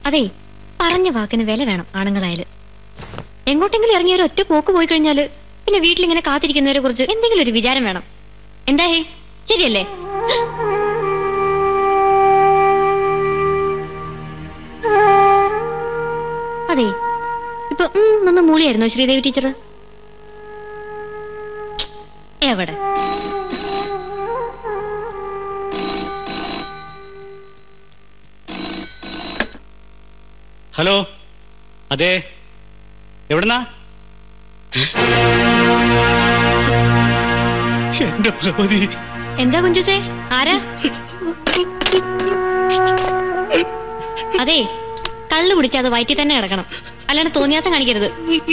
അതെ പറഞ്ഞ വാക്കിന് വില വേണം ആണുങ്ങളായാല് എങ്ങോട്ടെങ്കിലും ഇറങ്ങിയ ഒരു ഒറ്റ പോക്ക് പോയി കഴിഞ്ഞാല് പിന്നെ വീട്ടിലിങ്ങനെ കാത്തിരിക്കുന്നവരെ കുറിച്ച് എന്തെങ്കിലും ഒരു വിചാരം വേണം എന്തായേ ശരിയല്ലേ അതെ ഇപ്പൊ ഉം നിന്ന് മൂളിയായിരുന്നോ ശ്രീദേവി ടീച്ചർ എവിടെ ഹലോ അതെ എവിടുന്നാ എന്റെ ഭഗവതി എന്താ കുഞ്ചുസേ ആരാ അതെ കള്ളു കുടിച്ച് അത് വയറ്റിൽ തന്നെ കിടക്കണം അല്ലാണ്ട് തോന്നിയാസം കാണിക്കരുത്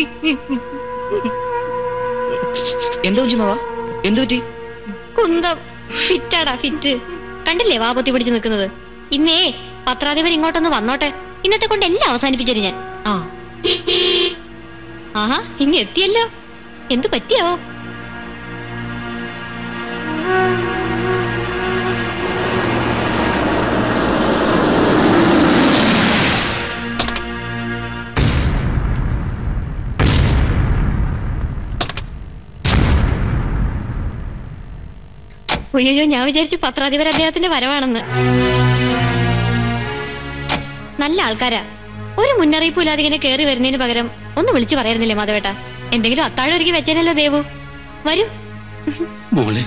എന്താ കുഞ്ചുമാവാ എന്തു പറ്റി കുന്തം ഫിറ്റാടാ ഫിറ്റ് കണ്ടില്ലേ വാ പൊത്തി പിടിച്ച് നിൽക്കുന്നത് ഇന്നേ പത്രാധിപർ ഇങ്ങോട്ടൊന്ന് വന്നോട്ടെ ഇന്നത്തെ കൊണ്ട് എല്ലാം അവസാനിപ്പിച്ചത് ഞാൻ ആ ആഹാ ഇങ്ങ് എത്തിയല്ലോ എന്തു പറ്റിയാവോ അയ്യോ ഞാൻ വിചാരിച്ചു പത്രാധിപർ അദ്ദേഹത്തിന്റെ വരവാണെന്ന് നല്ല ആൾക്കാരാ ഒരു മുന്നറിയിപ്പും ഇല്ലാതെ ഇങ്ങനെ കയറി വരുന്നതിന് പകരം ഒന്ന് വിളിച്ചു പറയായിരുന്നില്ലേ മാധവേട്ട എന്തെങ്കിലും അത്താഴം ഒരുക്കി വെച്ചേനല്ലോ ദേവു വരൂ മോളെ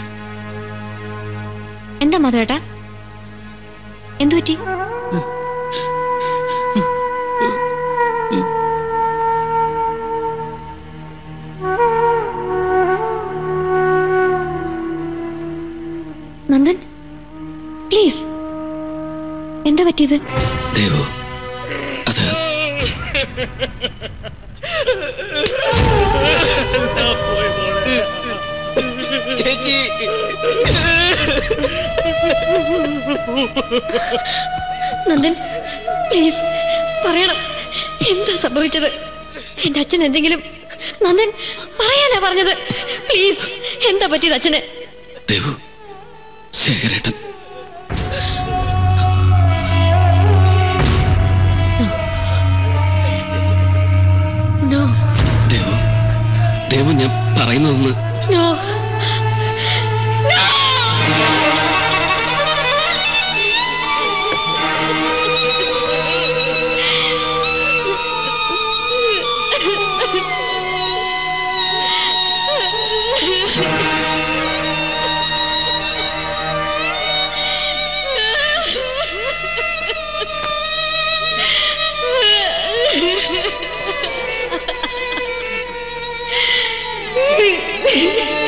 എന്താ മാധവേട്ട എന്തു പറ്റി നന്ദൻ പ്ലീസ് എന്താ പറ്റിയത് ദേവു അത് നന്ദൻ പ്ലീസ് പറയണം എന്താ സംഭവിച്ചത് എന്റെ അച്ഛൻ എന്തെങ്കിലും നന്ദൻ പറയാനാ പറഞ്ഞത് പ്ലീസ് എന്താ പറ്റിയത് അച്ഛന് ദേവു ശേഖരേട്ടൻ നോ ദേവു ദേവു ഞാൻ പറയുന്നതൊന്ന് നോ No.